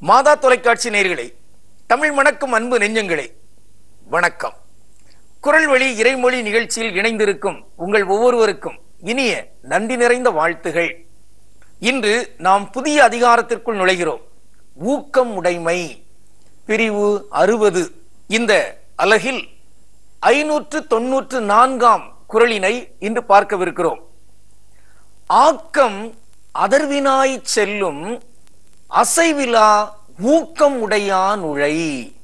மாதா தொலைக்காட்சி நேயர்களே தமிழ் மணக்கும் அன்பு நெஞ்சங்களே வணக்கம் குரல் வழி இறைமொழி நிகழ்ச்சியில் இணைந்திருக்கும் உங்கள் ஒவ்வொருவருக்கும் இனிய நன்றி நிறைந்த வாழ்த்துகள் இன்று நாம் புதிய அதிகாரத்திற்குள் நுழைகிறோம் ஊக்கம் உடைமை பிரிவு அறுபது இந்த அலகில் ஐநூற்று தொன்னூற்று நான்காம் குரலினை இன்று பார்க்கவிருக்கிறோம் ஆக்கம் அதர்வினாய் செல்லும் அசைவிலா ஊக்கம் உடையான் உழை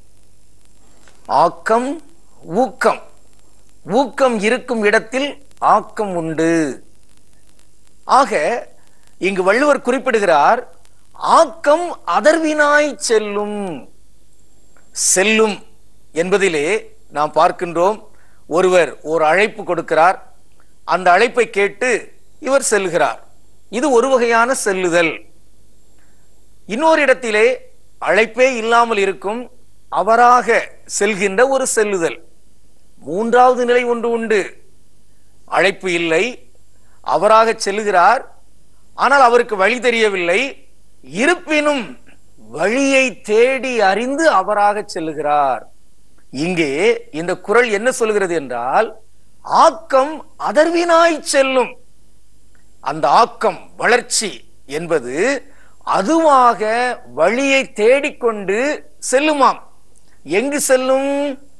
ஆக்கம் ஊக்கம் ஊக்கம் இருக்கும் இடத்தில் ஆக்கம் உண்டு ஆக இங்கு வள்ளுவர் குறிப்பிடுகிறார் ஆக்கம் அதர்வினாய் செல்லும் செல்லும் என்பதிலே நாம் பார்க்கின்றோம் ஒருவர் ஒரு அழைப்பு கொடுக்கிறார் அந்த அழைப்பை கேட்டு இவர் செல்கிறார் இது ஒரு வகையான செல்லுதல் இன்னொரு இடத்திலே அழைப்பே இல்லாமல் இருக்கும் அவராக செல்கின்ற ஒரு செல்லுதல் மூன்றாவது நிலை ஒன்று உண்டு அழைப்பு இல்லை அவராக செல்லுகிறார் ஆனால் அவருக்கு வழி தெரியவில்லை இருப்பினும் வழியை தேடி அறிந்து அவராக செல்லுகிறார் இங்கே இந்த குரல் என்ன சொல்கிறது என்றால் ஆக்கம் அதர்வினாய் செல்லும் அந்த ஆக்கம் வளர்ச்சி என்பது அதுவாக வழியை தேடிக்கொண்டு செல்லுமாம் எங்கு செல்லும்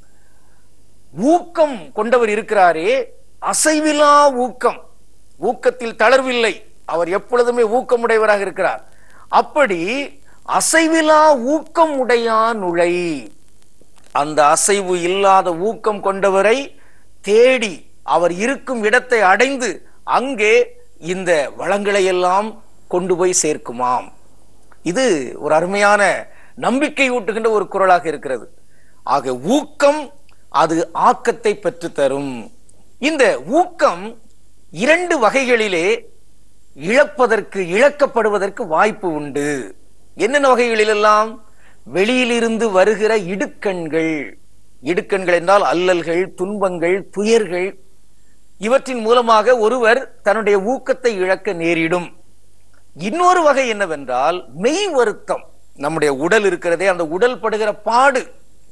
ஊக்கம் கொண்டவர் இருக்கிறாரே அசைவிலா ஊக்கம் ஊக்கத்தில் தளர்வில்லை அவர் எப்பொழுதுமே ஊக்கமுடையவராக இருக்கிறார் அப்படி அசைவிலா ஊக்கம் உடையான் உழை அந்த அசைவு இல்லாத ஊக்கம் கொண்டவரை தேடி அவர் இருக்கும் இடத்தை அடைந்து அங்கே இந்த வளங்களை எல்லாம் கொண்டு போய் சேர்க்குமாம் இது ஒரு அருமையான நம்பிக்கை ஊட்டுகின்ற ஒரு குரலாக இருக்கிறது ஆக ஊக்கம் அது ஆக்கத்தை பெற்று தரும் இந்த ஊக்கம் இரண்டு வகைகளிலே இழப்பதற்கு இழக்கப்படுவதற்கு வாய்ப்பு உண்டு என்னென்ன வகைகளில் எல்லாம் வெளியிலிருந்து வருகிற இடுக்கண்கள் இடுக்கண்கள் என்றால் அல்லல்கள் துன்பங்கள் துயர்கள் இவற்றின் மூலமாக ஒருவர் தன்னுடைய ஊக்கத்தை இழக்க நேரிடும் இன்னொரு வகை என்னவென்றால் மெய் வருத்தம் நம்முடைய உடல் இருக்கிறதே அந்த உடல் படுகிற பாடு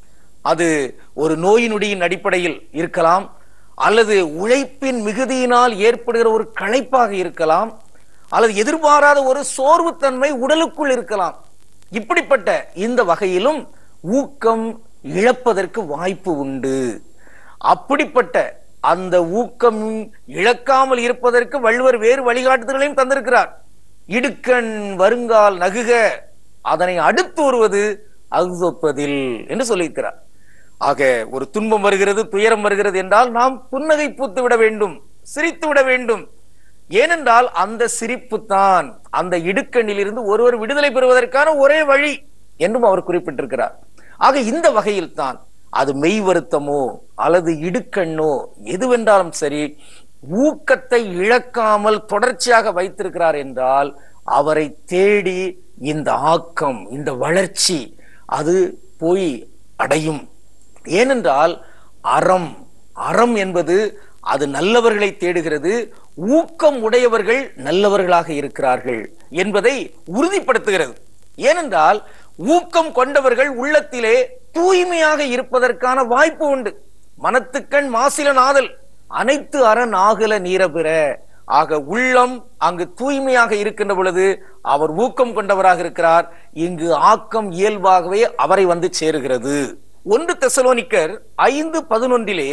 அது ஒரு நோயினுடையின் அடிப்படையில் இருக்கலாம் அல்லது உழைப்பின் மிகுதியினால் ஏற்படுகிற ஒரு களைப்பாக இருக்கலாம் அல்லது எதிர்பாராத ஒரு சோர்வுத்தன்மை உடலுக்குள் இருக்கலாம் இப்படிப்பட்ட இந்த வகையிலும் ஊக்கம் இழப்பதற்கு வாய்ப்பு உண்டு அப்படிப்பட்ட அந்த ஊக்கம் இழக்காமல் இருப்பதற்கு வள்ளுவர் வேறு வழிகாட்டுதல்களையும் தந்திருக்கிறார் இடுக்கண் வருங்கால் நகுக அதனை அடுத்து வருவது அகுதொப்பதில் என்று சொல்லியிருக்கிறார் ஆக ஒரு துன்பம் வருகிறது துயரம் வருகிறது என்றால் நாம் புன்னகை பூத்து விட வேண்டும் சிரித்து விட வேண்டும் ஏனென்றால் அந்த சிரிப்பு தான் அந்த இடுக்கண்ணில் இருந்து ஒருவர் விடுதலை பெறுவதற்கான ஒரே வழி என்றும் அவர் குறிப்பிட்டிருக்கிறார் ஆக இந்த வகையில் தான் அது மெய் வருத்தமோ அல்லது இடுக்கண்ணோ எதுவென்றாலும் சரி ஊக்கத்தை இழக்காமல் தொடர்ச்சியாக வைத்திருக்கிறார் என்றால் அவரை தேடி இந்த ஆக்கம் இந்த வளர்ச்சி அது போய் அடையும் ஏனென்றால் அறம் அறம் என்பது அது நல்லவர்களை தேடுகிறது ஊக்கம் உடையவர்கள் நல்லவர்களாக இருக்கிறார்கள் என்பதை உறுதிப்படுத்துகிறது ஏனென்றால் ஊக்கம் கொண்டவர்கள் உள்ளத்திலே தூய்மையாக இருப்பதற்கான வாய்ப்பு உண்டு மனத்துக்கண் மாசில நாதல் அனைத்து அரண் ஆகல நீரபிற ஆக உள்ளம் அங்கு தூய்மையாக இருக்கின்ற பொழுது அவர் ஊக்கம் கொண்டவராக இருக்கிறார் இங்கு ஆக்கம் இயல்பாகவே அவரை வந்து சேருகிறது ஒன்று தெசலோனிக்கர் ஐந்து பதினொன்றிலே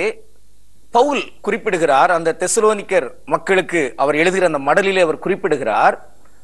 பவுல் குறிப்பிடுகிறார் அந்த தெசலோனிக்கர் மக்களுக்கு அவர் எழுதுகிற அந்த மடலிலே அவர் குறிப்பிடுகிறார்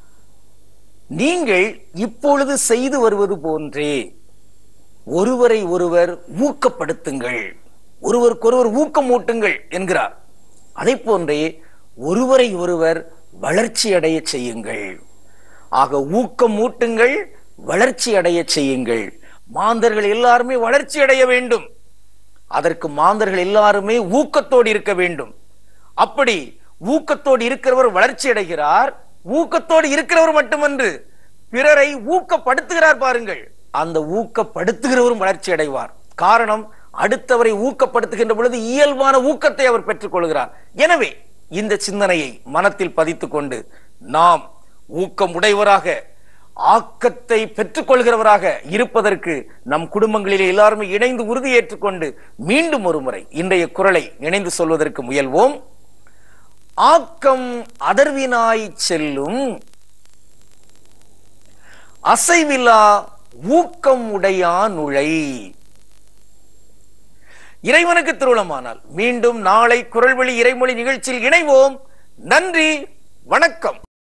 நீங்கள் இப்பொழுது செய்து வருவது போன்றே ஒருவரை ஒருவர் ஊக்கப்படுத்துங்கள் ஒருவருக்கொருவர் ஊக்கமூட்டுங்கள் என்கிறார் அதை போன்றே ஒருவரை ஒருவர் வளர்ச்சி அடைய செய்யுங்கள் ஆக ஊக்கம் ஊட்டுங்கள் வளர்ச்சி அடைய செய்யுங்கள் மாந்தர்கள் எல்லாருமே வளர்ச்சி அடைய வேண்டும் அதற்கு மாந்தர்கள் எல்லாருமே ஊக்கத்தோடு இருக்க வேண்டும் அப்படி ஊக்கத்தோடு இருக்கிறவர் வளர்ச்சி அடைகிறார் ஊக்கத்தோடு இருக்கிறவர் மட்டுமன்று பிறரை ஊக்கப்படுத்துகிறார் பாருங்கள் அந்த ஊக்கப்படுத்துகிறவரும் வளர்ச்சி அடைவார் காரணம் அடுத்தவரை ஊக்கப்படுத்துகின்ற பொழுது இயல்பான ஊக்கத்தை அவர் பெற்றுக் கொள்கிறார் எனவே இந்த சிந்தனையை மனத்தில் பதித்துக் கொண்டு நாம் ஊக்கம் உடையவராக ஆக்கத்தை பெற்றுக்கொள்கிறவராக இருப்பதற்கு நம் குடும்பங்களிலே எல்லாருமே இணைந்து உறுதி ஏற்றுக்கொண்டு மீண்டும் ஒரு முறை இன்றைய குரலை இணைந்து சொல்வதற்கு முயல்வோம் ஆக்கம் அதர்வினாய் செல்லும் அசைவிலா ஊக்கம் உடையான் உழை இறைவனுக்கு திருளமானால் மீண்டும் நாளை குரல்வழி இறைமொழி நிகழ்ச்சியில் இணைவோம் நன்றி வணக்கம்